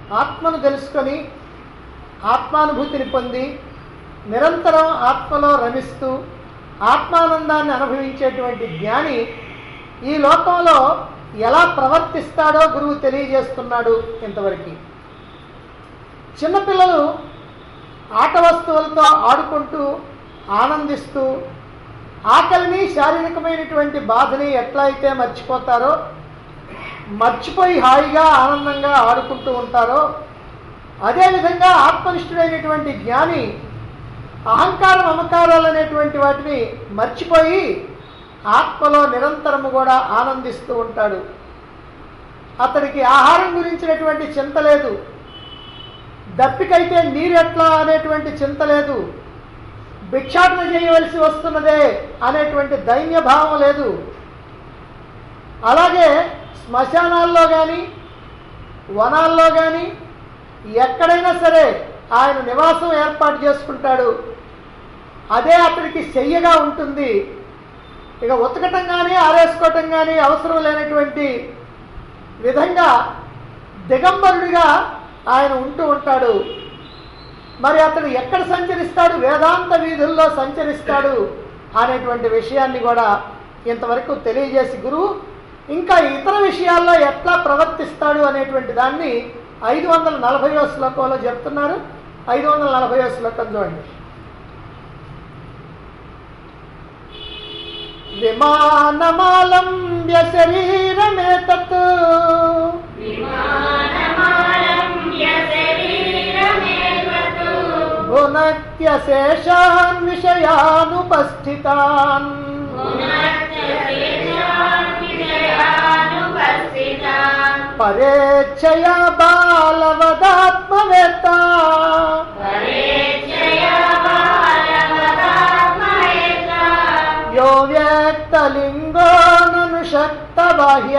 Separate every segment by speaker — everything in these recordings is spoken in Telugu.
Speaker 1: ఆత్మను తెలుసుకొని ఆత్మానుభూతిని పొంది నిరంతరం ఆత్మలో రమిస్తూ ఆత్మానందాన్ని అనుభవించేటువంటి జ్ఞాని ఈ లోకంలో ఎలా ప్రవర్తిస్తాడో గురువు తెలియజేస్తున్నాడు ఇంతవరకు చిన్నపిల్లలు ఆట వస్తువులతో ఆడుకుంటూ ఆనందిస్తూ ఆకలిని శారీరకమైనటువంటి బాధని ఎట్లా అయితే మర్చిపోతారో మర్చిపోయి హాయిగా ఆనందంగా ఆడుకుంటూ ఉంటారో అదేవిధంగా ఆత్మనిష్ఠుడైనటువంటి జ్ఞాని అహంకార మమకారాలు అనేటువంటి వాటిని మర్చిపోయి ఆత్మలో నిరంతరము కూడా ఆనందిస్తూ ఉంటాడు అతడికి ఆహారం గురించినటువంటి చింత లేదు దప్పికైతే నీరెట్లా అనేటువంటి చింత లేదు భిక్షాటన చేయవలసి వస్తున్నదే అనేటువంటి దైన్యభావం లేదు అలాగే శ్మశానాల్లో కానీ వనాల్లో కానీ ఎక్కడైనా సరే ఆయన నివాసం ఏర్పాటు చేసుకుంటాడు అదే అతడికి చెయ్యగా ఉంటుంది ఇక ఉతకటం కానీ ఆరేసుకోవటం కానీ అవసరం లేనటువంటి విధంగా దిగంబరుడిగా ఆయన ఉంటూ ఉంటాడు మరి అతడు ఎక్కడ సంచరిస్తాడు వేదాంత వీధుల్లో సంచరిస్తాడు అనేటువంటి విషయాన్ని కూడా ఇంతవరకు తెలియజేసి గురువు ఇంకా ఇతర విషయాల్లో ఎట్లా ప్రవర్తిస్తాడు అనేటువంటి దాన్ని ఐదు వందల నలభైవ శ్లోకంలో చెప్తున్నారు ఐదు వందల నలభైవ శ్లోకం చూడండి విమానమాలంబ్య శరీరమేతత్ భునక్య శేషాన్ విషయానుపస్థితాన్ పరేచ్ఛయ బాలవదాత్మవేత్త యో వ్యక్తలింగో నను శక్త బాహ్య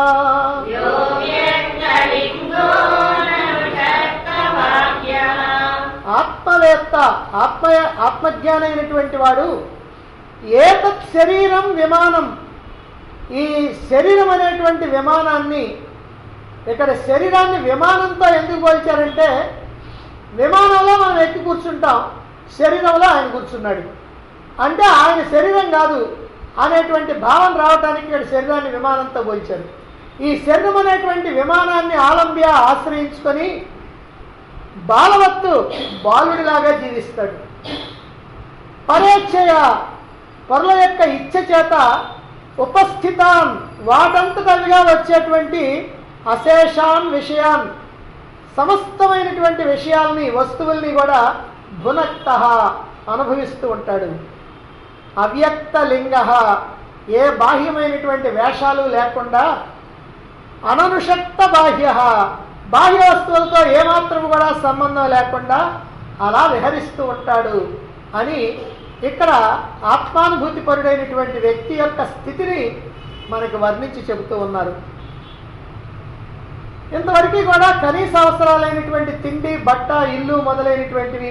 Speaker 1: ఆత్మవేత్త ఆత్మ ఆత్మజ్ఞానైనటువంటి వాడు ఏతత్ శరీరం విమానం ఈ శరీరం అనేటువంటి విమానాన్ని ఇక్కడ శరీరాన్ని విమానంతో ఎందుకు పోల్చారంటే విమానంలో మనం ఎక్కి కూర్చుంటాం శరీరంలో ఆయన కూర్చున్నాడు అంటే ఆయన శరీరం కాదు అనేటువంటి భావం రావడానికి ఇక్కడ శరీరాన్ని విమానంతో పోల్చారు ఈ శరీరం అనేటువంటి విమానాన్ని ఆలంబ్య ఆశ్రయించుకొని బాలవత్తు బాలుడిలాగా జీవిస్తాడు పరేచ్ఛయ పరుల యొక్క ఇచ్చ చేత ఉపస్థితాన్ వాటంతటవిగా వచ్చేటువంటి అశేషాన్ విషయాన్ సమస్తమైనటువంటి విషయాల్ని వస్తువుల్ని కూడా భునక్త అనుభవిస్తూ ఉంటాడు అవ్యక్త లింగ ఏ బాహ్యమైనటువంటి వేషాలు లేకుండా అననుషక్త బాహ్య బాహ్య వస్తువులతో ఏమాత్రం కూడా సంబంధం లేకుండా అలా విహరిస్తూ ఉంటాడు అని ఇక్కడ ఆత్మానుభూతి పరుడైనటువంటి వ్యక్తి యొక్క స్థితిని మనకు వర్ణించి చెబుతూ ఉన్నారు ఇంతవరకు కూడా కనీస అవసరాలైనటువంటి తిండి బట్ట ఇల్లు మొదలైనటువంటివి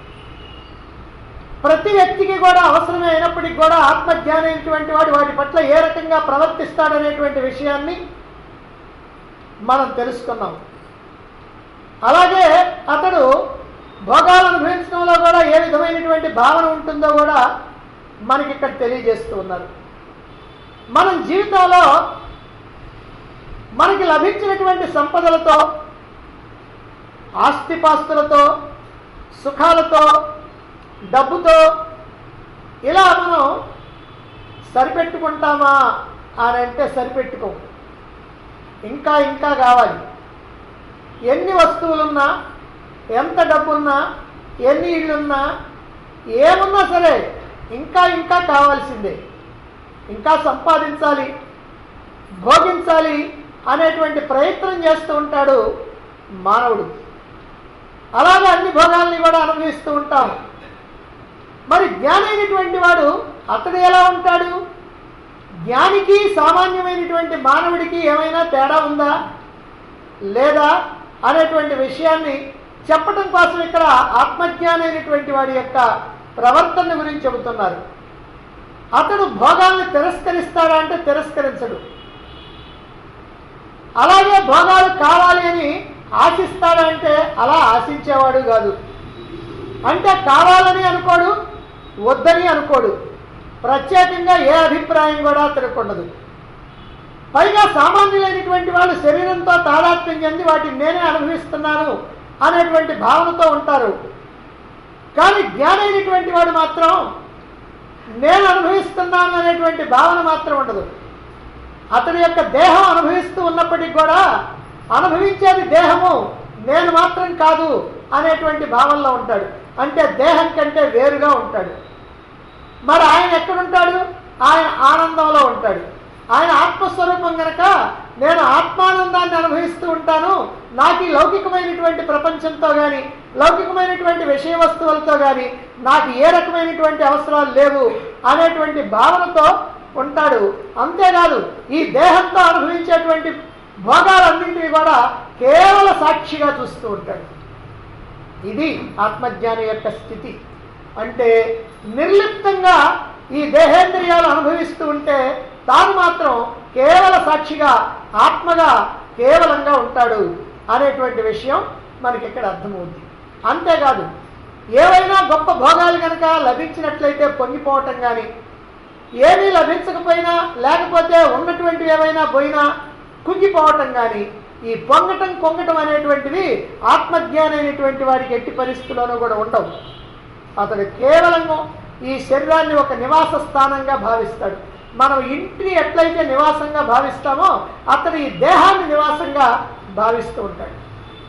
Speaker 1: ప్రతి వ్యక్తికి కూడా అవసరమే అయినప్పటికీ కూడా ఆత్మజ్ఞానమైనటువంటి వాడు వాటి పట్ల ఏ రకంగా ప్రవర్తిస్తాడనేటువంటి విషయాన్ని మనం తెలుసుకున్నాం అలాగే అతడు భోగాలు అనుభవించడంలో కూడా ఏ విధమైనటువంటి భావన ఉంటుందో కూడా మనకి ఇక్కడ తెలియజేస్తూ ఉన్నారు మనం జీవితంలో మనకి లభించినటువంటి సంపదలతో ఆస్తిపాస్తులతో సుఖాలతో డబ్బుతో ఇలా మనం సరిపెట్టుకుంటామా అని అంటే సరిపెట్టుకోం ఇంకా ఇంకా కావాలి ఎన్ని వస్తువులున్నా ఎంత డబ్బున్నా ఎన్ని ఇళ్ళున్నా ఏమున్నా సరే ఇంకా ఇంకా కావాల్సిందే ఇంకా సంపాదించాలి భోగించాలి అనేటువంటి ప్రయత్నం చేస్తూ ఉంటాడు మానవుడు అలాగే అన్ని భోగాల్ని కూడా అనుభవిస్తూ ఉంటాం మరి జ్ఞాని అయినటువంటి వాడు అతడు ఎలా ఉంటాడు జ్ఞానికి సామాన్యమైనటువంటి మానవుడికి ఏమైనా తేడా ఉందా లేదా అనేటువంటి విషయాన్ని చెప్పడం కోసం ఇక్కడ ఆత్మజ్ఞాని అయినటువంటి వాడి యొక్క ప్రవర్తన గురించి చెబుతున్నారు అతడు భోగాల్ని తిరస్కరిస్తాడా అంటే తిరస్కరించడు అలాగే భోగాలు కావాలి అని ఆశిస్తాడంటే అలా ఆశించేవాడు కాదు అంటే కావాలని అనుకోడు వద్దని అనుకోడు ప్రత్యేకంగా ఏ అభిప్రాయం కూడా అతనికి ఉండదు పైగా సామాన్యులైనటువంటి వాళ్ళు శరీరంతో తాదాత్మ్యం చెంది వాటిని నేనే అనుభవిస్తున్నాను అనేటువంటి భావనతో ఉంటారు కానీ జ్ఞానైనటువంటి వాడు మాత్రం నేను అనుభవిస్తున్నాను అనేటువంటి భావన మాత్రం ఉండదు అతని యొక్క దేహం అనుభవిస్తూ ఉన్నప్పటికీ కూడా అనుభవించేది దేహము నేను మాత్రం కాదు అనేటువంటి భావనలో ఉంటాడు అంటే దేహం కంటే వేరుగా ఉంటాడు మరి ఆయన ఎక్కడుంటాడు ఆయన ఆనందంలో ఉంటాడు ఆయన ఆత్మస్వరూపం గనక నేను ఆత్మానందాన్ని అనుభవిస్తూ ఉంటాను నాకు ఈ లౌకికమైనటువంటి ప్రపంచంతో కానీ లౌకికమైనటువంటి విషయ వస్తువులతో కానీ నాకు ఏ రకమైనటువంటి అవసరాలు లేవు అనేటువంటి భావనతో ఉంటాడు అంతేకాదు ఈ దేహంతో అనుభవించేటువంటి భోగాలన్నింటినీ కూడా కేవల సాక్షిగా చూస్తూ ఉంటాడు ఇది ఆత్మజ్ఞాని యొక్క స్థితి అంటే నిర్లిప్తంగా ఈ దేహేంద్రియాలు అనుభవిస్తూ ఉంటే తాను మాత్రం కేవల సాక్షిగా ఆత్మగా కేవలంగా ఉంటాడు అనేటువంటి విషయం మనకి ఇక్కడ అర్థమవుతుంది అంతేకాదు ఏవైనా గొప్ప భోగాలు కనుక లభించినట్లయితే పొంగిపోవటం కానీ ఏమీ లభించకపోయినా లేకపోతే ఉన్నటువంటివి ఏమైనా పోయినా కుంగిపోవటం కానీ ఈ పొంగటం కొంగటం అనేటువంటివి ఆత్మజ్ఞానం అయినటువంటి వాడికి ఎట్టి పరిస్థితుల్లోనూ కూడా ఉండవు అతడు కేవలంగా ఈ శరీరాన్ని ఒక నివాస స్థానంగా భావిస్తాడు మనం ఇంటిని ఎట్లయితే నివాసంగా భావిస్తామో అతడు ఈ దేహాన్ని నివాసంగా భావిస్తూ ఉంటాడు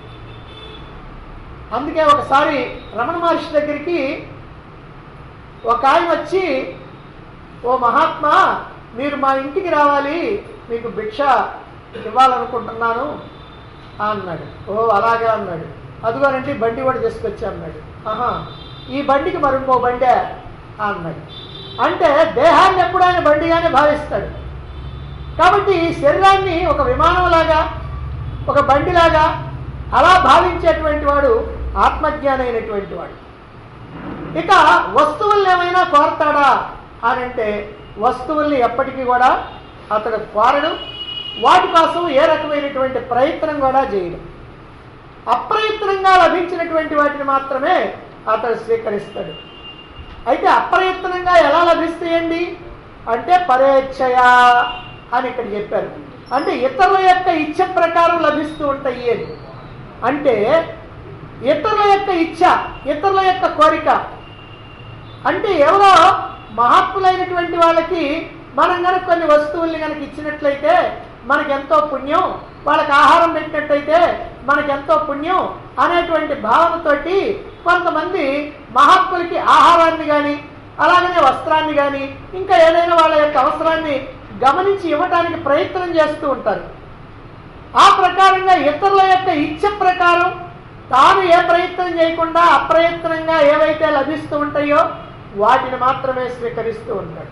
Speaker 1: అందుకే ఒకసారి రమణ మహర్షి దగ్గరికి ఒక ఆయన వచ్చి ఓ మహాత్మా మీరు మా ఇంటికి రావాలి మీకు భిక్ష ఇవ్వాలనుకుంటున్నాను అన్నాడు ఓ అలాగే అన్నాడు అదిగోనంటే బండి కూడా తీసుకొచ్చి అన్నాడు ఆహా ఈ బండికి మరి ఇంకో బండే అన్నాడు అంటే దేహాన్ని ఎప్పుడు ఆయన బండిగానే భావిస్తాడు కాబట్టి ఈ శరీరాన్ని ఒక విమానంలాగా ఒక బండిలాగా అలా భావించేటువంటి వాడు ఆత్మజ్ఞానైనటువంటి వాడు ఇక వస్తువుల్ని ఏమైనా కోరతాడా అని అంటే వస్తువుల్ని ఎప్పటికీ కూడా అతడు కోరడు వాటి కోసం ఏ రకమైనటువంటి ప్రయత్నం కూడా చేయడు అప్రయత్నంగా లభించినటువంటి వాటిని మాత్రమే అతడు స్వీకరిస్తాడు అయితే అప్రయత్నంగా ఎలా లభిస్తాయండి అంటే పరేచ్ఛయా అని ఇక్కడ చెప్పారు అంటే ఇతరుల యొక్క ఇచ్చ ప్రకారం లభిస్తూ ఉంటాయి అని అంటే ఇతరుల యొక్క ఇచ్చ ఇతరుల యొక్క కోరిక అంటే ఎవరో మహాత్ములైనటువంటి వాళ్ళకి మనం కనుక కొన్ని వస్తువుల్ని కనుక ఇచ్చినట్లయితే మనకి ఎంతో పుణ్యం వాళ్ళకి ఆహారం పెట్టినట్టయితే మనకి ఎంతో పుణ్యం అనేటువంటి భావనతోటి కొంతమంది మహాత్ములకి ఆహారాన్ని కానీ అలాగనే వస్త్రాన్ని కానీ ఇంకా ఏదైనా వాళ్ళ యొక్క అవసరాన్ని గమనించి ఇవ్వటానికి ప్రయత్నం చేస్తూ ఉంటారు ఆ ప్రకారంగా ఇతరుల యొక్క ఇచ్చ ప్రకారం తాను ఏ ప్రయత్నం చేయకుండా అప్రయత్నంగా ఏవైతే లభిస్తూ ఉంటాయో వాటిని మాత్రమే స్వీకరిస్తూ ఉంటాడు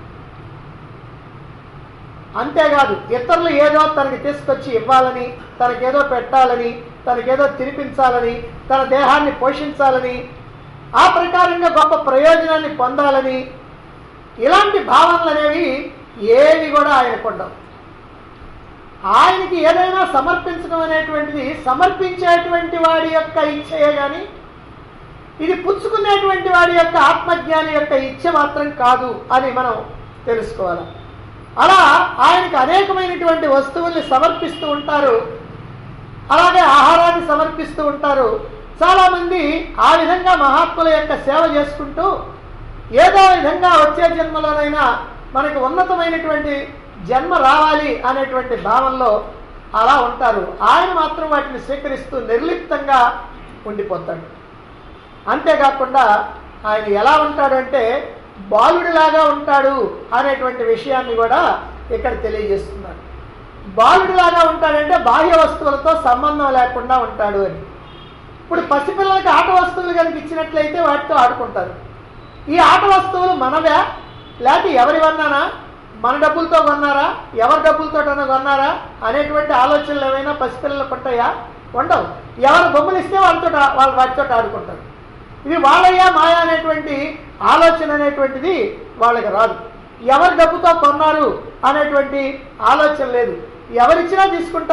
Speaker 1: అంతేకాదు ఇతరులు ఏదో తనకి తీసుకొచ్చి ఇవ్వాలని తనకేదో పెట్టాలని తనకేదో తినిపించాలని తన దేహాన్ని పోషించాలని ఆ ప్రకారంగా గొప్ప ప్రయోజనాన్ని పొందాలని ఇలాంటి భావనలు అనేవి ఏవి కూడా ఆయనకు ఉండవు ఆయనకి ఏదైనా సమర్పించడం అనేటువంటిది సమర్పించేటువంటి వాడి యొక్క ఇచ్చయే కానీ ఇది పుచ్చుకునేటువంటి వాడి యొక్క ఆత్మజ్ఞాని యొక్క ఇచ్చ మాత్రం కాదు అని మనం తెలుసుకోవాలి అలా ఆయనకు అనేకమైనటువంటి వస్తువుల్ని సమర్పిస్తూ ఉంటారు అలాగే ఆహారాన్ని సమర్పిస్తూ ఉంటారు చాలామంది ఆ విధంగా మహాత్ముల యొక్క సేవ చేసుకుంటూ ఏదో విధంగా వచ్చే జన్మలోనైనా మనకు ఉన్నతమైనటువంటి జన్మ రావాలి అనేటువంటి భావనలో అలా ఉంటారు ఆయన మాత్రం వాటిని స్వీకరిస్తూ నిర్లిప్తంగా ఉండిపోతాడు అంతేకాకుండా ఆయన ఎలా ఉంటాడంటే బాలుడిలాగా ఉంటాడు అనేటువంటి విషయాన్ని కూడా ఇక్కడ తెలియజేస్తున్నారు బాలుడిలాగా ఉంటాడంటే బాహ్య వస్తువులతో సంబంధం లేకుండా ఉంటాడు అని ఇప్పుడు పసిపిల్లలకి ఆట వస్తువులు కనుక ఇచ్చినట్లయితే వాటితో ఆడుకుంటారు ఈ ఆట వస్తువులు మనవే లేకపోతే ఎవరివన్నానా మన డబ్బులతో కొన్నారా ఎవరి డబ్బులతోటైనా కొన్నారా అనేటువంటి ఆలోచనలు ఏమైనా పసిపిల్లలకు ఉంటాయా ఉండవు ఎవరు బొమ్మలు ఇస్తే వాళ్ళతో వాళ్ళు వాటితో ఆడుకుంటారు ఇది వాళ్ళయ్యా మాయా అనేటువంటి ఆలోచన అనేటువంటిది వాళ్ళకి రాదు ఎవరి డబ్బుతో కొన్నారు అనేటువంటి ఆలోచన లేదు ఎవరిచ్చినా తీసుకుంటారు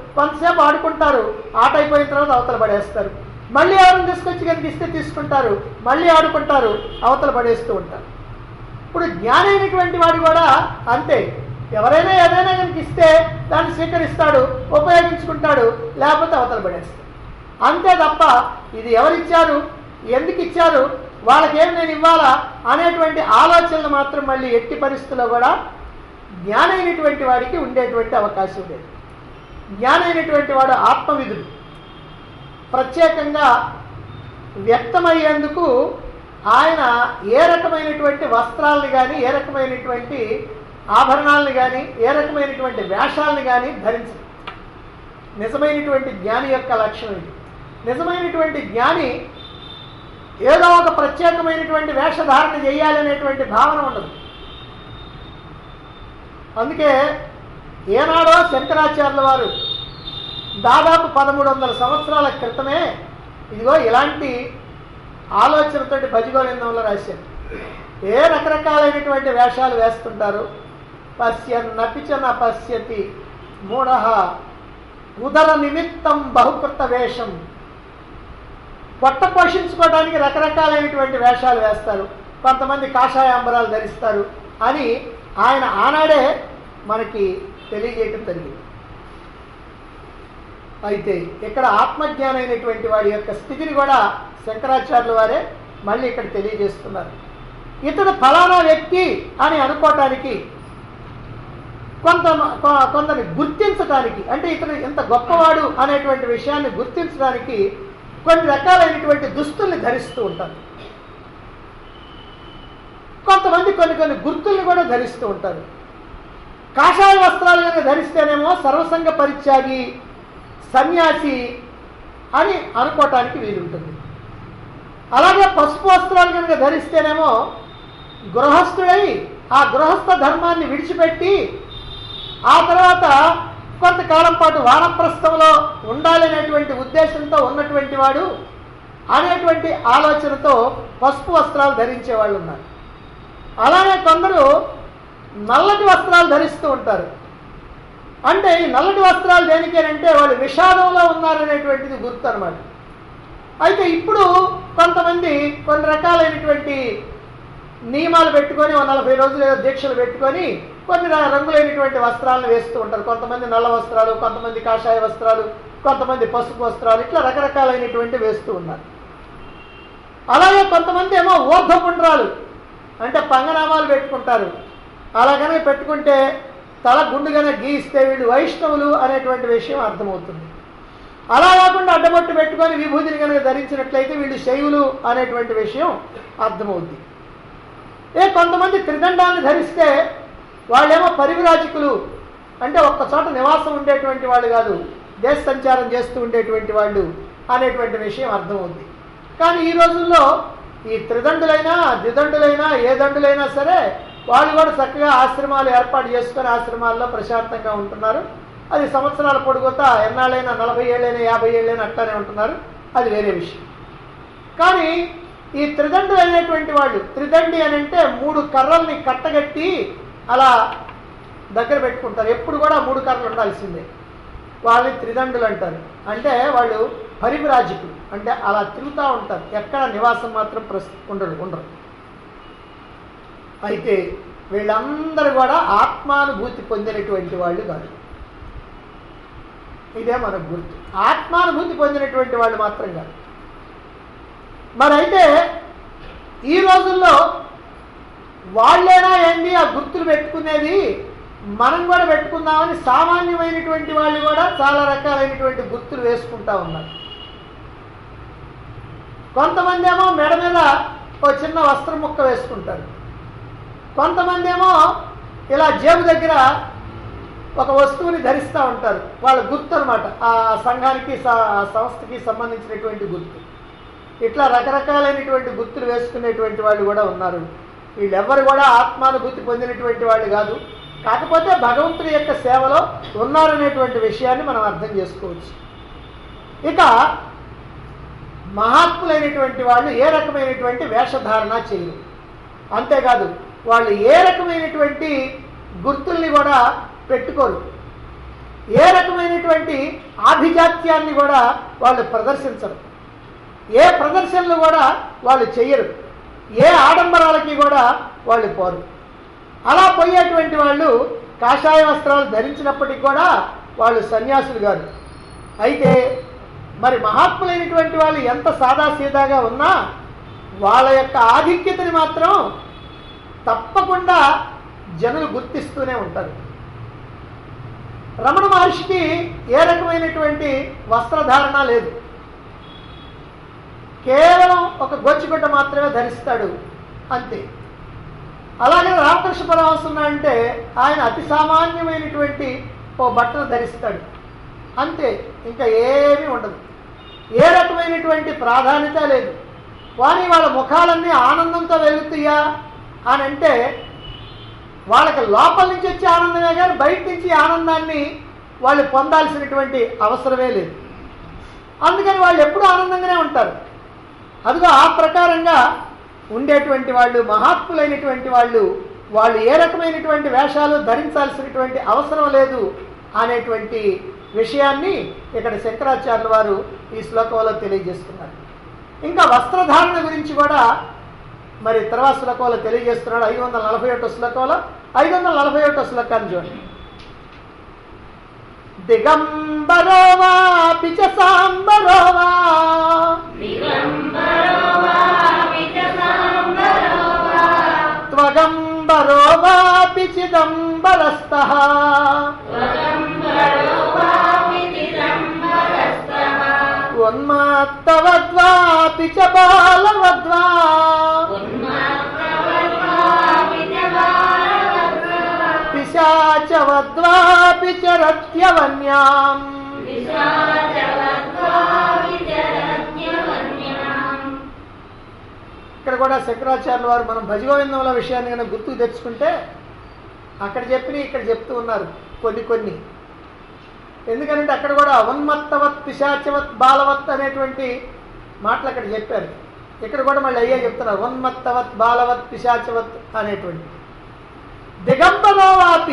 Speaker 1: కొంతసేపు ఆడుకుంటారు ఆట అయిపోయిన తర్వాత అవతల పడేస్తారు మళ్ళీ ఎవరిని తీసుకొచ్చి కనుక ఇస్తే తీసుకుంటారు మళ్ళీ ఆడుకుంటారు అవతల పడేస్తూ ఉంటారు ఇప్పుడు జ్ఞానైనటువంటి వాడు కూడా అంతే ఎవరైనా ఏదైనా కనుక ఇస్తే దాన్ని స్వీకరిస్తాడు ఉపయోగించుకుంటాడు లేకపోతే అవతల పడేస్తాడు అంతే తప్ప ఇది ఎవరిచ్చారు ఎందుకు ఇచ్చారు వాళ్ళకేం నేను ఇవ్వాలా అనేటువంటి ఆలోచనలు మాత్రం మళ్ళీ ఎట్టి పరిస్థితుల్లో కూడా జ్ఞానైనటువంటి వాడికి ఉండేటువంటి అవకాశం లేదు జ్ఞానైనటువంటి వాడు ఆత్మవిధుడు ప్రత్యేకంగా వ్యక్తమయ్యేందుకు ఆయన ఏ రకమైనటువంటి వస్త్రాలను కానీ ఏ రకమైనటువంటి ఆభరణాలను కానీ ఏ రకమైనటువంటి వేషాలను కానీ ధరించడు నిజమైనటువంటి జ్ఞాని యొక్క లక్షణం ఇది నిజమైనటువంటి జ్ఞాని ఏదో ఒక ప్రత్యేకమైనటువంటి వేషధారణ చేయాలనేటువంటి భావన ఉండదు అందుకే ఏనాడో శంకరాచార్యుల వారు దాదాపు పదమూడు వందల సంవత్సరాల క్రితమే ఇదిగో ఇలాంటి ఆలోచనతోటి భజగోవిందంలో రాశారు ఏ రకరకాలైనటువంటి వేషాలు వేస్తుంటారు పశ్యన్నపిచన పశ్యతి మూఢ ఉదర నిమిత్తం బహుకృత వేషం పొట్ట పోషించుకోవడానికి రకరకాలైనటువంటి వేషాలు వేస్తారు కొంతమంది కాషాయాంబరాలు ధరిస్తారు అని ఆయన ఆనాడే మనకి తెలియజేయటం జరిగింది అయితే ఇక్కడ ఆత్మజ్ఞానైనటువంటి వాడి యొక్క స్థితిని కూడా శంకరాచార్యుల వారే మళ్ళీ ఇక్కడ తెలియజేస్తున్నారు ఇతడు ఫలానా వ్యక్తి అని అనుకోవటానికి కొంత కొ- కొందరిని గుర్తించడానికి అంటే ఇతను ఇంత గొప్పవాడు అనేటువంటి విషయాన్ని గుర్తించడానికి కొన్ని రకాలైనటువంటి దుస్తుల్ని ధరిస్తూ ఉంటారు కొంతమంది కొన్ని కొన్ని గుర్తుల్ని కూడా ధరిస్తూ ఉంటారు కాషాయ వస్త్రాలు కనుక ధరిస్తేనేమో సర్వసంగ పరిత్యాగి సన్యాసి అని అనుకోవటానికి వీలుంటుంది అలాగే పసుపు వస్త్రాలు కనుక ధరిస్తేనేమో గృహస్థుడై ఆ గృహస్థ ధర్మాన్ని విడిచిపెట్టి ఆ తర్వాత కొంతకాలం పాటు వానప్రస్థంలో ఉండాలనేటువంటి ఉద్దేశంతో ఉన్నటువంటి వాడు అనేటువంటి ఆలోచనతో పసుపు వస్త్రాలు ధరించే వాళ్ళు ఉన్నారు అలానే కొందరు నల్లటి వస్త్రాలు ధరిస్తూ ఉంటారు అంటే ఈ నల్లటి వస్త్రాలు దేనికేనంటే వాళ్ళు విషాదంలో ఉన్నారనేటువంటిది గుర్తు అనమాట అయితే ఇప్పుడు కొంతమంది కొన్ని రకాలైనటువంటి నియమాలు పెట్టుకొని ఓ నలభై రోజులు ఏదో దీక్షలు పెట్టుకొని కొన్ని ర- రంగులైనటువంటి వస్త్రాలను వేస్తూ ఉంటారు కొంతమంది నల్ల వస్త్రాలు కొంతమంది కాషాయ వస్త్రాలు కొంతమంది పసుపు వస్త్రాలు ఇట్లా రకరకాలైనటువంటి వేస్తూ ఉన్నారు అలాగే కొంతమంది ఏమో ఊర్ధపుండ్రాలు అంటే పంగనామాలు పెట్టుకుంటారు అలా కనుక పెట్టుకుంటే తల గుండుగానే గీయిస్తే వీళ్ళు వైష్ణవులు అనేటువంటి విషయం అర్థమవుతుంది అలా కాకుండా అడ్డబొట్టు పెట్టుకొని విభూతిని కనుక ధరించినట్లయితే వీళ్ళు శైవులు అనేటువంటి విషయం అర్థమవుద్ది ఏ కొంతమంది త్రిదండాన్ని ధరిస్తే వాళ్ళేమో పరివిరాజకులు అంటే ఒక్క చోట నివాసం ఉండేటువంటి వాళ్ళు కాదు దేశ సంచారం చేస్తూ ఉండేటువంటి వాళ్ళు అనేటువంటి విషయం అర్థమవుద్ది కానీ ఈ రోజుల్లో ఈ త్రిదండులైనా ద్విదండులైనా ఏ దండులైనా సరే వాళ్ళు కూడా చక్కగా ఆశ్రమాలు ఏర్పాటు చేసుకొని ఆశ్రమాల్లో ప్రశాంతంగా ఉంటున్నారు అది సంవత్సరాల పొడుగుతా ఎన్నాళ్ళైనా నలభై ఏళ్ళైనా యాభై ఏళ్ళైనా అట్లానే ఉంటున్నారు అది వేరే విషయం కానీ ఈ త్రిదండు అనేటువంటి వాళ్ళు త్రిదండి అని అంటే మూడు కర్రల్ని కట్టగట్టి అలా దగ్గర పెట్టుకుంటారు ఎప్పుడు కూడా మూడు కర్రలు ఉండాల్సిందే వాళ్ళని త్రిదండులు అంటారు అంటే వాళ్ళు పరివిరాజకులు అంటే అలా తిరుగుతూ ఉంటారు ఎక్కడ నివాసం మాత్రం ప్రస్తు ఉండరు ఉండరు అయితే వీళ్ళందరూ కూడా ఆత్మానుభూతి పొందినటువంటి వాళ్ళు కాదు ఇదే మనకు గుర్తు ఆత్మానుభూతి పొందినటువంటి వాళ్ళు మాత్రం కాదు మరి అయితే ఈ రోజుల్లో వాళ్ళేనా ఏంది ఆ గుర్తులు పెట్టుకునేది మనం కూడా పెట్టుకుందామని సామాన్యమైనటువంటి వాళ్ళు కూడా చాలా రకాలైనటువంటి గుర్తులు వేసుకుంటా ఉన్నారు కొంతమంది ఏమో మెడ మీద ఓ చిన్న వస్త్రం ముక్క వేసుకుంటారు కొంతమంది ఏమో ఇలా జేబు దగ్గర ఒక వస్తువుని ధరిస్తూ ఉంటారు వాళ్ళ గుర్తు అనమాట ఆ సంఘానికి స- ఆ సంస్థకి సంబంధించినటువంటి గుర్తు ఇట్లా రకరకాలైనటువంటి గుర్తులు వేసుకునేటువంటి వాళ్ళు కూడా ఉన్నారు వీళ్ళెవ్వరు కూడా ఆత్మానుభూతి పొందినటువంటి వాళ్ళు కాదు కాకపోతే భగవంతుడి యొక్క సేవలో ఉన్నారనేటువంటి విషయాన్ని మనం అర్థం చేసుకోవచ్చు ఇక మహాత్ములైనటువంటి వాళ్ళు ఏ రకమైనటువంటి వేషధారణ చేయరు అంతేకాదు వాళ్ళు ఏ రకమైనటువంటి గుర్తుల్ని కూడా పెట్టుకోరు ఏ రకమైనటువంటి ఆభిజాత్యాన్ని కూడా వాళ్ళు ప్రదర్శించరు ఏ ప్రదర్శనలు కూడా వాళ్ళు చెయ్యరు ఏ ఆడంబరాలకి కూడా వాళ్ళు పోరు అలా పోయేటువంటి వాళ్ళు కాషాయ వస్త్రాలు ధరించినప్పటికీ కూడా వాళ్ళు సన్యాసులు గారు అయితే మరి మహాత్ములైనటువంటి వాళ్ళు ఎంత సాదాసీదాగా ఉన్నా వాళ్ళ యొక్క ఆధిక్యతని మాత్రం తప్పకుండా జనులు గుర్తిస్తూనే ఉంటారు రమణ మహర్షికి ఏ రకమైనటువంటి వస్త్రధారణ లేదు కేవలం ఒక గొచ్చిగుడ్డ మాత్రమే ధరిస్తాడు అంతే అలాగే రామకృష్ణ పరమహంస అంటే ఆయన అతి సామాన్యమైనటువంటి ఓ బట్టను ధరిస్తాడు అంతే ఇంకా ఏమీ ఉండదు ఏ రకమైనటువంటి ప్రాధాన్యత లేదు కానీ వాళ్ళ ముఖాలన్నీ ఆనందంతో వెలుగుతాయా అని అంటే వాళ్ళకి లోపల నుంచి వచ్చే ఆనందమే కానీ బయట నుంచి ఆనందాన్ని వాళ్ళు పొందాల్సినటువంటి అవసరమే లేదు అందుకని వాళ్ళు ఎప్పుడూ ఆనందంగానే ఉంటారు అదిగో ఆ ప్రకారంగా ఉండేటువంటి వాళ్ళు మహాత్ములైనటువంటి వాళ్ళు వాళ్ళు ఏ రకమైనటువంటి వేషాలు ధరించాల్సినటువంటి అవసరం లేదు అనేటువంటి విషయాన్ని ఇక్కడ శంకరాచార్యుల వారు ఈ శ్లోకంలో తెలియజేస్తున్నారు ఇంకా వస్త్రధారణ గురించి కూడా మరి తర్వాత శ్లోకంలో తెలియజేస్తున్నాడు ఐదు వందల నలభై ఒకటో శ్లోకంలో ఐదు వందల నలభై ఒకటో శ్లోకాన్ని చూడండి దిగంబరో వా పిచ సాంబరో వా
Speaker 2: దిగంబరో వా విజసాంబరో వా
Speaker 1: త్వగంబరో వా పిచిదంబరస్థ
Speaker 2: స్వగంబరో వా విదిదంబరస్తః
Speaker 1: ఉన్మాత్తవద్వా పిచ బాలవద్వా
Speaker 2: ఉన్మాత్రవద్వా విజవారవద్వా
Speaker 1: పిశాచవద్వా పిచరత్యవన్యాం
Speaker 2: విశాచవద్వా విజరత్యవన్యాం
Speaker 1: ఇక్కడ కూడా శంకరాచార్యుల వారు మనం భజగోవిందముల విషయాన్ని కనుక గుర్తుకు తెచ్చుకుంటే అక్కడ చెప్పిన ఇక్కడ చెప్తూ ఉన్నారు కొన్ని కొన్ని ఎందుకంటే అక్కడ కూడా ఉన్మత్తవత్ పిశాచవత్ బాలవత్ అనేటువంటి మాటలు అక్కడ చెప్పారు ఇక్కడ కూడా మళ్ళీ అయ్యే చెప్తున్నారు ఉన్మత్తవత్ బాలవత్ పిశాచవత్ అనేటువంటి దిగంబరోవాపి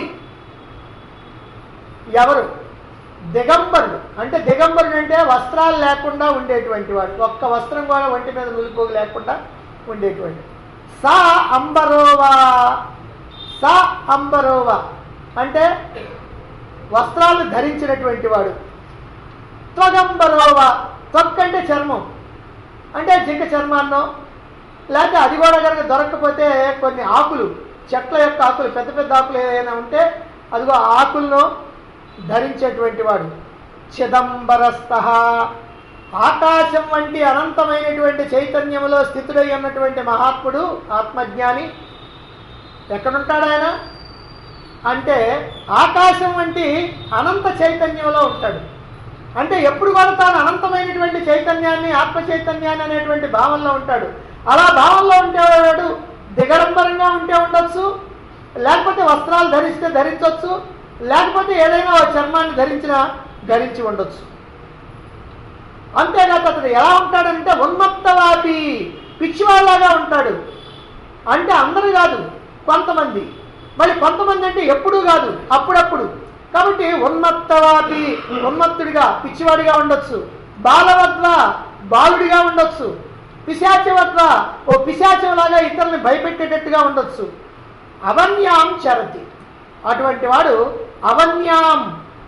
Speaker 1: ఎవరు దిగంబరుడు అంటే దిగంబరుడు అంటే వస్త్రాలు లేకుండా ఉండేటువంటి వాడు ఒక్క వస్త్రం కూడా ఒంటి మీద నులిపోగు లేకుండా ఉండేటువంటి సా అంబరోవా సా అంబరోవా అంటే వస్త్రాలు ధరించినటువంటి వాడు త్వగంబరోవా త్వక్ అంటే చర్మం అంటే జింక చర్మాన్నో లేకపోతే అది కూడా కనుక దొరకకపోతే కొన్ని ఆకులు చెట్ల యొక్క ఆకులు పెద్ద పెద్ద ఆకులు ఏదైనా ఉంటే అదిగో ఆ ఆకులను ధరించేటువంటి వాడు చిదంబరస్థ ఆకాశం వంటి అనంతమైనటువంటి చైతన్యములో స్థితుడై ఉన్నటువంటి మహాత్ముడు ఆత్మజ్ఞాని ఎక్కడుంటాడు ఆయన అంటే ఆకాశం వంటి అనంత చైతన్యంలో ఉంటాడు అంటే ఎప్పుడు కూడా తాను అనంతమైనటువంటి చైతన్యాన్ని ఆత్మ చైతన్యాన్ని అనేటువంటి భావంలో ఉంటాడు అలా భావంలో ఉండేవాడు దిగడంబరంగా ఉంటే ఉండొచ్చు లేకపోతే వస్త్రాలు ధరిస్తే ధరించవచ్చు లేకపోతే ఏదైనా ఒక చర్మాన్ని ధరించినా ధరించి ఉండొచ్చు అంతేకాదు అతడు ఎలా ఉంటాడంటే ఉన్మత్తవాపి పిచ్చివాళ్ళలాగా ఉంటాడు అంటే అందరూ కాదు కొంతమంది మరి కొంతమంది అంటే ఎప్పుడూ కాదు అప్పుడప్పుడు కాబట్టి ఉన్మత్తవాపి ఉన్మత్తుడిగా పిచ్చివాడిగా ఉండొచ్చు బాలవద్వ బాలుడిగా ఉండొచ్చు పిశాచవద్వ ఓ పిశాచంలాగా ఇతరుల్ని భయపెట్టేటట్టుగా ఉండొచ్చు అవన్యాం చరతి అటువంటి వాడు అవన్యాం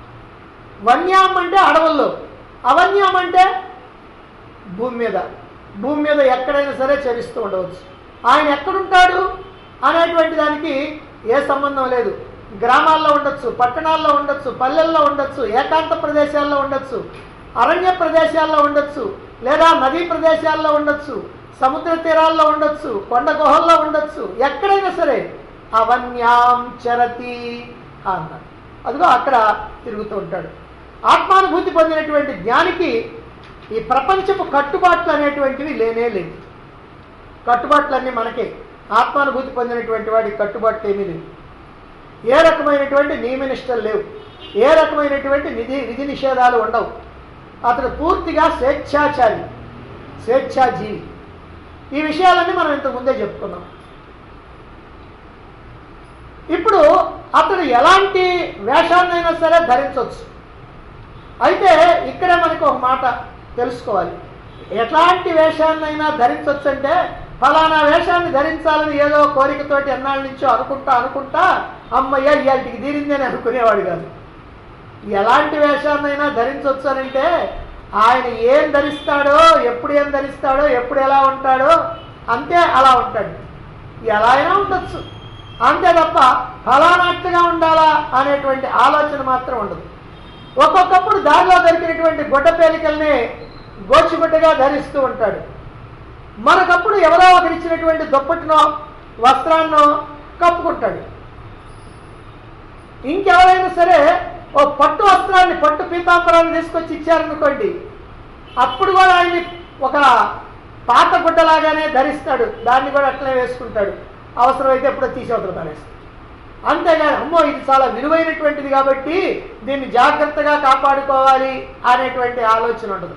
Speaker 1: వన్యాం అంటే అడవుల్లో అవన్యాం అంటే భూమి మీద భూమి మీద ఎక్కడైనా సరే చరిస్తూ ఉండవచ్చు ఆయన ఎక్కడుంటాడు అనేటువంటి దానికి ఏ సంబంధం లేదు గ్రామాల్లో ఉండొచ్చు పట్టణాల్లో ఉండొచ్చు పల్లెల్లో ఉండొచ్చు ఏకాంత ప్రదేశాల్లో ఉండొచ్చు అరణ్య ప్రదేశాల్లో ఉండొచ్చు లేదా నదీ ప్రదేశాల్లో ఉండొచ్చు సముద్ర తీరాల్లో ఉండొచ్చు కొండ గుహల్లో ఉండొచ్చు ఎక్కడైనా సరే అవన్యాం చరతి అన్నాడు అదిగో అక్కడ తిరుగుతూ ఉంటాడు ఆత్మానుభూతి పొందినటువంటి జ్ఞానికి ఈ ప్రపంచపు కట్టుబాట్లు అనేటువంటివి లేనే లేవు కట్టుబాట్లన్నీ మనకే ఆత్మానుభూతి పొందినటువంటి వాడి కట్టుబాట్లు ఏమీ లేవు ఏ రకమైనటువంటి నియమనిష్టలు లేవు ఏ రకమైనటువంటి నిధి విధి నిషేధాలు ఉండవు అతడు పూర్తిగా స్వేచ్ఛాచారి స్వేచ్ఛాజీవి ఈ విషయాలన్నీ మనం ఇంతకు ముందే చెప్పుకున్నాం ఇప్పుడు అతడు ఎలాంటి వేషాన్నైనా సరే ధరించవచ్చు అయితే ఇక్కడే మనకు ఒక మాట తెలుసుకోవాలి ఎట్లాంటి వేషాన్నైనా ధరించవచ్చు అంటే ఫలానా వేషాన్ని ధరించాలని ఏదో కోరికతోటి ఎన్నాళ్ళ నుంచో అనుకుంటా అనుకుంటా అమ్మయ్య ఇవాళకి తీరిందని అనుకునేవాడు కాదు ఎలాంటి వేషాన్నైనా ధరించవచ్చు అని అంటే ఆయన ఏం ధరిస్తాడో ఎప్పుడు ఏం ధరిస్తాడో ఎప్పుడు ఎలా ఉంటాడో అంతే అలా ఉంటాడు ఎలా అయినా ఉండొచ్చు అంతే తప్ప ఫలానాట్టుగా ఉండాలా అనేటువంటి ఆలోచన మాత్రం ఉండదు ఒక్కొక్కప్పుడు దారిలో దొరికినటువంటి గుడ్డ పేలికల్ని గోచిగుడ్డగా ధరిస్తూ ఉంటాడు మనకప్పుడు ఎవరో ఒకరు ఇచ్చినటువంటి దుప్పటినో వస్త్రాన్నో కప్పుకుంటాడు ఇంకెవరైనా సరే ఓ పట్టు వస్త్రాన్ని పట్టు పీతాంబరాన్ని తీసుకొచ్చి ఇచ్చారనుకోండి అప్పుడు కూడా ఆయన్ని ఒక పాత గుడ్డలాగానే ధరిస్తాడు దాన్ని కూడా అట్లే వేసుకుంటాడు అవసరమైతే ఎప్పుడో తీసి అవతల పారేస్తాడు అంతేగాని అమ్మో ఇది చాలా విలువైనటువంటిది కాబట్టి దీన్ని జాగ్రత్తగా కాపాడుకోవాలి అనేటువంటి ఆలోచన ఉండదు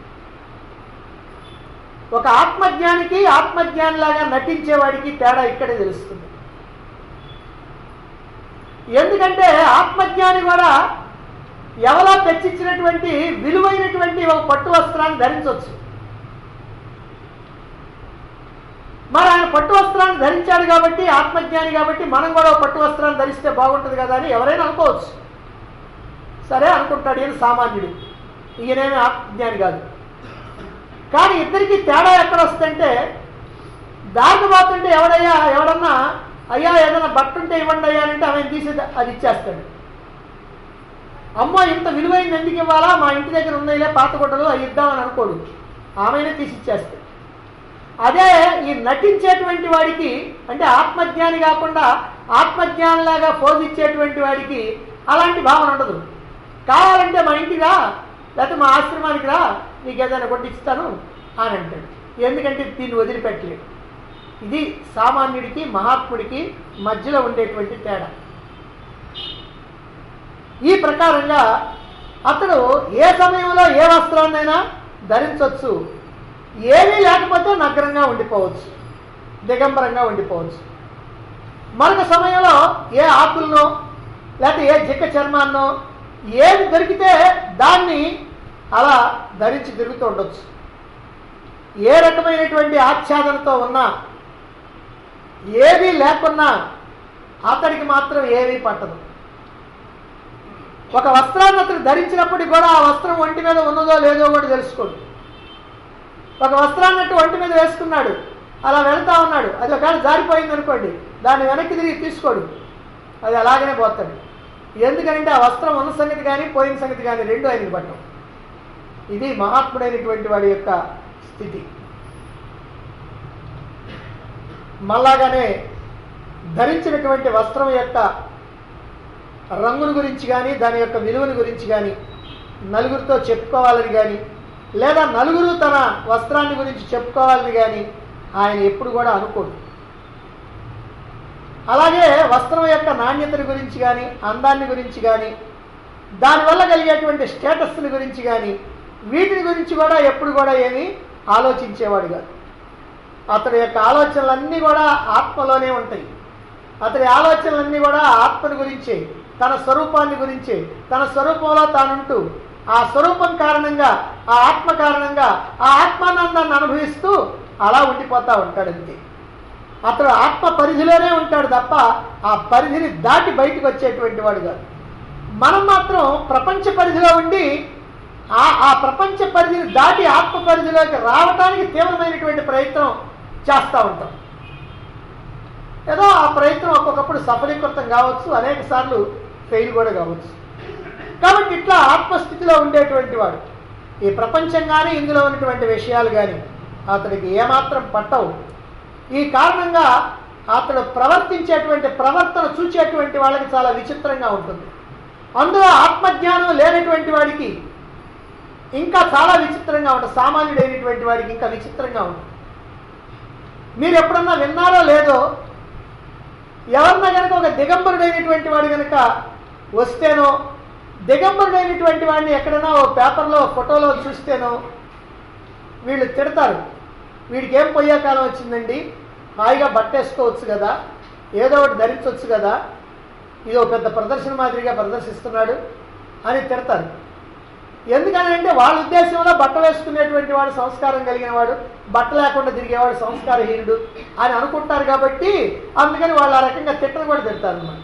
Speaker 1: ఒక ఆత్మజ్ఞానికి ఆత్మజ్ఞానిలాగా నటించేవాడికి తేడా ఇక్కడే తెలుస్తుంది ఎందుకంటే ఆత్మజ్ఞాని కూడా ఎవరో తెచ్చిచ్చినటువంటి విలువైనటువంటి ఒక పట్టు వస్త్రాన్ని ధరించవచ్చు మరి ఆయన పట్టు వస్త్రాన్ని ధరించాడు కాబట్టి ఆత్మజ్ఞాని కాబట్టి మనం కూడా ఒక పట్టు వస్త్రాన్ని ధరిస్తే బాగుంటుంది కదా అని ఎవరైనా అనుకోవచ్చు సరే అనుకుంటాడు ఈయన సామాన్యుడు ఈయనేమి ఆత్మజ్ఞాని కాదు కానీ ఇద్దరికి తేడా ఎక్కడ వస్తుందంటే దారిని పోతుంటే ఎవడయ్యా ఎవడన్నా అయ్యా ఏదైనా బట్ట ఉంటే ఇవ్వండి అయ్యా అంటే ఆమె తీసి అది ఇచ్చేస్తాడు అమ్మో ఇంత విలువైంది ఎందుకు ఇవ్వాలా మా ఇంటి దగ్గర ఉన్నాయిలే పాత గుడ్డలు అవి ఇద్దామని అనుకోడు ఆమెనే తీసి ఇచ్చేస్తాడు అదే ఈ నటించేటువంటి వాడికి అంటే ఆత్మజ్ఞాని కాకుండా ఆత్మజ్ఞానిలాగా పోజిచ్చేటువంటి వాడికి అలాంటి భావన ఉండదు కావాలంటే మా ఇంటికి రా లేకపోతే మా ఆశ్రమానికి రా నీకు ఏదైనా కొట్టిస్తాను అని అంటాడు ఎందుకంటే దీన్ని వదిలిపెట్టలేడు ఇది సామాన్యుడికి మహాత్ముడికి మధ్యలో ఉండేటువంటి తేడా ఈ ప్రకారంగా అతడు ఏ సమయంలో ఏ వస్త్రాన్నైనా ధరించవచ్చు ఏమీ లేకపోతే నగ్నంగా ఉండిపోవచ్చు దిగంబరంగా ఉండిపోవచ్చు మరొక సమయంలో ఏ ఆకులనో లేకపోతే ఏ జిక్క చర్మాన్నో ఏది దొరికితే దాన్ని అలా ధరించి తిరుగుతూ ఉండొచ్చు ఏ రకమైనటువంటి ఆచ్ఛాదనతో ఉన్నా ఏది లేకున్నా అతడికి మాత్రం ఏమీ పట్టదు ఒక వస్త్రాన్ని అతను ధరించినప్పటికి కూడా ఆ వస్త్రం ఒంటి మీద ఉన్నదో లేదో కూడా తెలుసుకోడు ఒక వస్త్రాన్ని అట్టు ఒంటి మీద వేసుకున్నాడు అలా వెళ్తా ఉన్నాడు అది ఒకవేళ జారిపోయింది అనుకోండి దాన్ని వెనక్కి తిరిగి తీసుకోడు అది అలాగనే పోతాడు ఎందుకంటే ఆ వస్త్రం ఉన్న సంగతి కానీ పోయిన సంగతి కానీ రెండు ఆయనకి పట్టం ఇది మహాత్ముడైనటువంటి వాడి యొక్క స్థితి మళ్ళాగానే ధరించినటువంటి వస్త్రం యొక్క రంగును గురించి కానీ దాని యొక్క విలువను గురించి కానీ నలుగురితో చెప్పుకోవాలని కానీ లేదా నలుగురు తన వస్త్రాన్ని గురించి చెప్పుకోవాలని కానీ ఆయన ఎప్పుడు కూడా అనుకోడు అలాగే వస్త్రం యొక్క నాణ్యతని గురించి కానీ అందాన్ని గురించి కానీ దానివల్ల కలిగేటువంటి స్టేటస్ని గురించి కానీ వీటిని గురించి కూడా ఎప్పుడు కూడా ఏమీ ఆలోచించేవాడు కాదు అతడి యొక్క ఆలోచనలన్నీ కూడా ఆత్మలోనే ఉంటాయి అతడి ఆలోచనలన్నీ కూడా ఆత్మని గురించే తన స్వరూపాన్ని గురించే తన స్వరూపంలో తానుంటూ ఆ స్వరూపం కారణంగా ఆ ఆత్మ కారణంగా ఆ ఆత్మానందాన్ని అనుభవిస్తూ అలా ఉండిపోతా ఉంటాడు అంతే అతడు ఆత్మ పరిధిలోనే ఉంటాడు తప్ప ఆ పరిధిని దాటి బయటకు వచ్చేటువంటి వాడు కాదు మనం మాత్రం ప్రపంచ పరిధిలో ఉండి ఆ ఆ ప్రపంచ పరిధిని దాటి ఆత్మ పరిధిలోకి రావడానికి తీవ్రమైనటువంటి ప్రయత్నం చేస్తూ ఉంటాం ఏదో ఆ ప్రయత్నం ఒక్కొక్కప్పుడు సఫలీకృతం కావచ్చు అనేక సార్లు ఫెయిల్ కూడా కావచ్చు కాబట్టి ఇట్లా ఆత్మస్థితిలో ఉండేటువంటి వాడు ఈ ప్రపంచం కానీ ఇందులో ఉన్నటువంటి విషయాలు కానీ అతడికి ఏమాత్రం పట్టవు ఈ కారణంగా అతడు ప్రవర్తించేటువంటి ప్రవర్తన చూచేటువంటి వాళ్ళకి చాలా విచిత్రంగా ఉంటుంది అందులో ఆత్మజ్ఞానం లేనటువంటి వాడికి ఇంకా చాలా విచిత్రంగా ఉంటుంది సామాన్యుడైనటువంటి వాడికి ఇంకా విచిత్రంగా ఉంటుంది మీరు ఎప్పుడన్నా విన్నారో లేదో ఎవరన్నా కనుక ఒక దిగంబరుడైనటువంటి వాడు కనుక వస్తేనో దిగంబరుడైనటువంటి వాడిని ఎక్కడైనా ఓ పేపర్లో ఫోటోలో చూస్తేనో వీళ్ళు తిడతారు వీడికి ఏం పోయే కాలం వచ్చిందండి హాయిగా బట్టేసుకోవచ్చు కదా ఏదో ఒకటి ధరించవచ్చు కదా ఇది ఒక పెద్ద ప్రదర్శన మాదిరిగా ప్రదర్శిస్తున్నాడు అని తిడతారు ఎందుకని అంటే వాళ్ళ ఉద్దేశంలో బట్ట వేసుకునేటువంటి వాడు సంస్కారం కలిగిన వాడు బట్ట లేకుండా తిరిగేవాడు సంస్కారహీనుడు అని అనుకుంటారు కాబట్టి అందుకని వాళ్ళు ఆ రకంగా తిట్టను కూడా తిడతారు అన్నమాట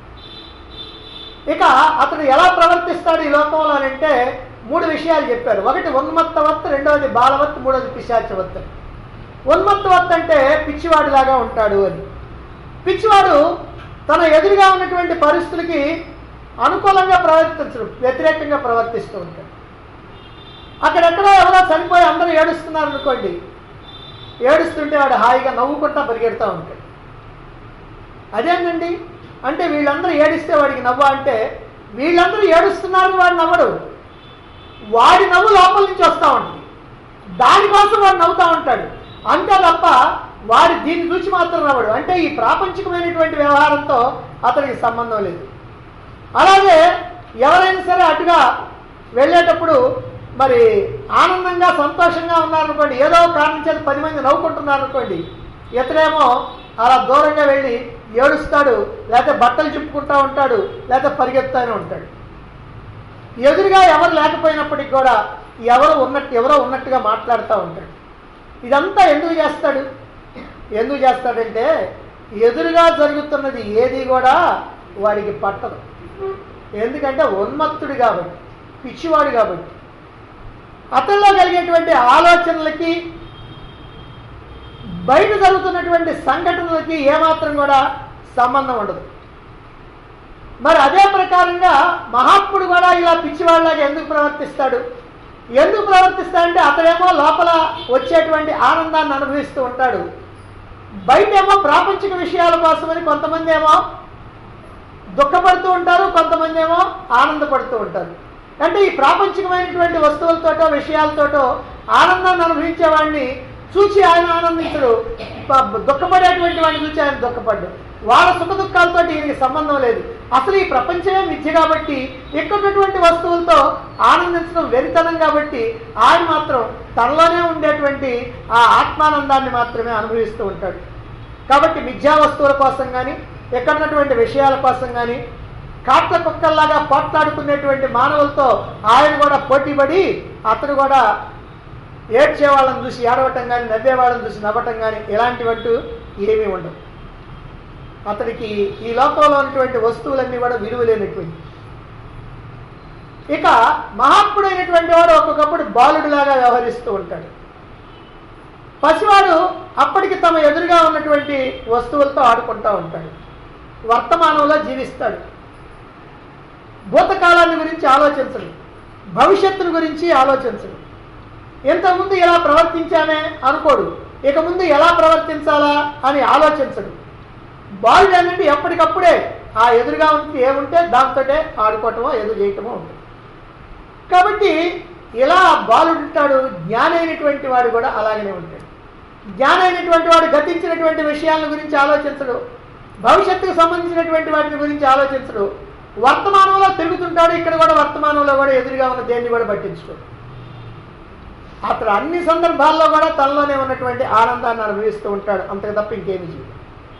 Speaker 1: ఇక అతడు ఎలా ప్రవర్తిస్తాడు ఈ లోకంలో అని అంటే మూడు విషయాలు చెప్పారు ఒకటి ఉన్మత్తవత్ రెండవది బాలవత్ మూడవది పిశాచవత్ ఉన్మత్తవత్ అంటే పిచ్చివాడిలాగా ఉంటాడు అని పిచ్చివాడు తన ఎదురుగా ఉన్నటువంటి పరిస్థితులకి అనుకూలంగా ప్రవర్తించడు వ్యతిరేకంగా ప్రవర్తిస్తూ ఉంటాడు అక్కడెక్కడో ఎవరో చనిపోయి అందరూ ఏడుస్తున్నారు అనుకోండి ఏడుస్తుంటే వాడు హాయిగా నవ్వుకుంటా పరిగెడతా ఉంటాడు అదేంటండి అంటే వీళ్ళందరూ ఏడిస్తే వాడికి నవ్వు అంటే వీళ్ళందరూ ఏడుస్తున్నారు వాడు నవ్వడు వాడి నవ్వు లోపల నుంచి వస్తూ ఉంటుంది దానికోసం వాడు నవ్వుతూ ఉంటాడు అంతే తప్ప వాడి దీన్ని చూసి మాత్రం నవ్వడు అంటే ఈ ప్రాపంచికమైనటువంటి వ్యవహారంతో అతనికి సంబంధం లేదు అలాగే ఎవరైనా సరే అటుగా వెళ్ళేటప్పుడు మరి ఆనందంగా సంతోషంగా ఉన్నారనుకోండి ఏదో ఒక కారణం చేత పది మంది నవ్వుకుంటున్నారు అనుకోండి ఇతడేమో అలా దూరంగా వెళ్ళి ఏడుస్తాడు లేకపోతే బట్టలు చింపుకుంటా ఉంటాడు లేకపోతే పరిగెత్తానే ఉంటాడు ఎదురుగా ఎవరు లేకపోయినప్పటికి కూడా ఎవరు ఉన్నట్టు ఎవరో ఉన్నట్టుగా మాట్లాడుతూ ఉంటాడు ఇదంతా ఎందుకు చేస్తాడు ఎందుకు చేస్తాడంటే ఎదురుగా జరుగుతున్నది ఏది కూడా వాడికి పట్టదు ఎందుకంటే ఉన్మత్తుడు కాబట్టి పిచ్చివాడు కాబట్టి అతనిలో కలిగేటువంటి ఆలోచనలకి బయట జరుగుతున్నటువంటి సంఘటనలకి ఏమాత్రం కూడా సంబంధం ఉండదు మరి అదే ప్రకారంగా మహాత్ముడు కూడా ఇలా పిచ్చివాళ్ళలాగా ఎందుకు ప్రవర్తిస్తాడు ఎందుకు ప్రవర్తిస్తాడంటే అతడేమో లోపల వచ్చేటువంటి ఆనందాన్ని అనుభవిస్తూ ఉంటాడు బయటేమో ప్రాపంచిక విషయాల కోసమని కొంతమంది ఏమో దుఃఖపడుతూ ఉంటారు కొంతమంది ఏమో ఆనందపడుతూ ఉంటారు అంటే ఈ ప్రాపంచికమైనటువంటి వస్తువులతోటో విషయాలతోటో ఆనందాన్ని అనుభవించేవాడిని చూసి ఆయన ఆనందించడు ప- దుఃఖపడేటువంటి వాడిని చూసి ఆయన దుఃఖపడ్డు వాళ్ళ సుఖ దుఃఖాలతో ఈయనకి సంబంధం లేదు అసలు ఈ ప్రపంచమే మిథ్య కాబట్టి ఇక్కడ ఉన్నటువంటి వస్తువులతో ఆనందించడం వెరితనం కాబట్టి ఆయన మాత్రం తనలోనే ఉండేటువంటి ఆ ఆత్మానందాన్ని మాత్రమే అనుభవిస్తూ ఉంటాడు కాబట్టి మిథ్యా వస్తువుల కోసం కానీ ఎక్కడ ఉన్నటువంటి విషయాల కోసం కానీ కాట్ల కుక్కల్లాగా పోట్లాడుకునేటువంటి మానవులతో ఆయన కూడా పోటీపడి అతను కూడా ఏడ్చే వాళ్ళని చూసి ఏడవటం కానీ నవ్వే వాళ్ళని చూసి నవ్వటం కానీ ఇలాంటివంటూ ఏమీ ఉండవు అతడికి ఈ లోకంలో ఉన్నటువంటి వస్తువులన్నీ కూడా విలువలేనటువంటి ఇక మహాత్ముడైనటువంటి వాడు ఒక్కొక్కప్పుడు బాలుడిలాగా వ్యవహరిస్తూ ఉంటాడు పసివాడు అప్పటికి తమ ఎదురుగా ఉన్నటువంటి వస్తువులతో ఆడుకుంటూ ఉంటాడు వర్తమానంలో జీవిస్తాడు భూతకాలాన్ని గురించి ఆలోచించడు భవిష్యత్తును గురించి ఆలోచించడు ఇంతకుముందు ఇలా ప్రవర్తించామే అనుకోడు ఇక ముందు ఎలా ప్రవర్తించాలా అని ఆలోచించడు బాలుడు అనేది ఎప్పటికప్పుడే ఆ ఎదురుగా ఉంటే ఏముంటే దాంతోటే ఆడుకోవటమో ఏదో చేయటమో ఉంటుంది కాబట్టి ఇలా బాలుడు ఉంటాడు జ్ఞాని అయినటువంటి వాడు కూడా అలాగనే ఉంటాడు జ్ఞాని అయినటువంటి వాడు గతించినటువంటి విషయాల గురించి ఆలోచించడు భవిష్యత్తుకు సంబంధించినటువంటి వాటిని గురించి ఆలోచించడు వర్తమానంలో తిరుగుతుంటాడు ఇక్కడ కూడా వర్తమానంలో కూడా ఎదురుగా ఉన్న దేన్ని కూడా పట్టించుకోడు అతడు అన్ని సందర్భాల్లో కూడా తనలోనే ఉన్నటువంటి ఆనందాన్ని అనుభవిస్తూ ఉంటాడు అంతకు తప్ప ఇంకేమి చేయడు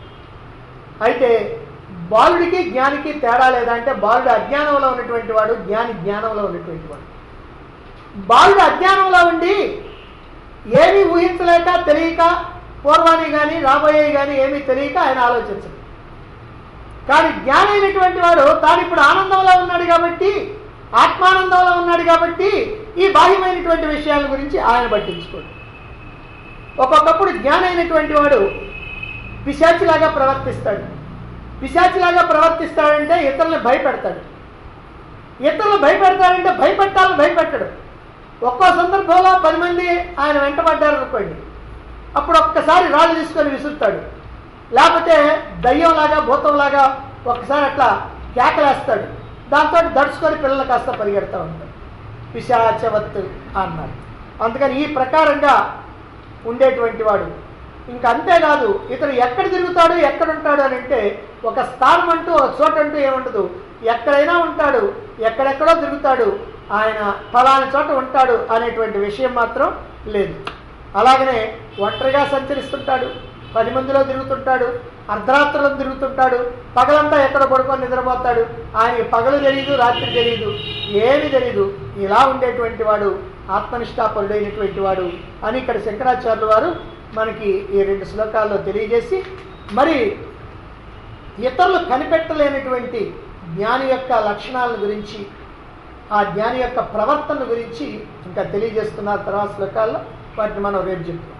Speaker 1: అయితే బాలుడికి జ్ఞానికి తేడా లేదా అంటే బాలుడు అజ్ఞానంలో ఉన్నటువంటి వాడు జ్ఞాని జ్ఞానంలో ఉన్నటువంటి వాడు బాలుడు అజ్ఞానంలో ఉండి ఏమీ ఊహించలేక తెలియక పూర్వాన్ని కానీ రాబోయే కానీ ఏమీ తెలియక ఆయన ఆలోచించడు కానీ జ్ఞాని అయినటువంటి వాడు తాను ఇప్పుడు ఆనందంలో ఉన్నాడు కాబట్టి ఆత్మానందంలో ఉన్నాడు కాబట్టి ఈ బాహ్యమైనటువంటి విషయాల గురించి ఆయన పట్టించుకోడు ఒక్కొక్కప్పుడు జ్ఞాని అయినటువంటి వాడు పిశాచిలాగా ప్రవర్తిస్తాడు పిశాచిలాగా ప్రవర్తిస్తాడంటే ఇతరులను భయపెడతాడు ఇతరులు భయపెడతాడంటే భయపెట్టాలని భయపెట్టడు ఒక్కో సందర్భంలో పది మంది ఆయన వెంటబడ్డారు అనుకోండి అప్పుడు ఒక్కసారి రాళ్ళు తీసుకొని విసురుతాడు లేకపోతే దయ్యంలాగా భూతంలాగా ఒక్కసారి అట్లా కేకలేస్తాడు దాంతో దడుచుకొని పిల్లలు కాస్త పరిగెడతా ఉంటాడు పిశాచవత్తు అన్నాడు అందుకని ఈ ప్రకారంగా ఉండేటువంటి వాడు ఇంకా అంతేకాదు ఇతను ఎక్కడ తిరుగుతాడు ఎక్కడ ఉంటాడు అని అంటే ఒక స్థానం అంటూ ఒక చోట అంటూ ఏముండదు ఎక్కడైనా ఉంటాడు ఎక్కడెక్కడో తిరుగుతాడు ఆయన ఫలాని చోట ఉంటాడు అనేటువంటి విషయం మాత్రం లేదు అలాగనే ఒంటరిగా సంచరిస్తుంటాడు పది మందిలో తిరుగుతుంటాడు అర్ధరాత్రులను తిరుగుతుంటాడు పగలంతా ఎక్కడ పడుకొని నిద్రపోతాడు ఆయనకి పగలు తెలియదు రాత్రి తెలియదు ఏమి తెలియదు ఇలా ఉండేటువంటి వాడు ఆత్మనిష్టాపరుడైనటువంటి వాడు అని ఇక్కడ శంకరాచార్యులు వారు మనకి ఈ రెండు శ్లోకాల్లో తెలియజేసి మరి ఇతరులు కనిపెట్టలేనటువంటి జ్ఞాని యొక్క లక్షణాల గురించి ఆ జ్ఞాని యొక్క ప్రవర్తన గురించి ఇంకా తెలియజేస్తున్నారు తర్వాత శ్లోకాల్లో వాటిని మనం రేపు చెప్తాం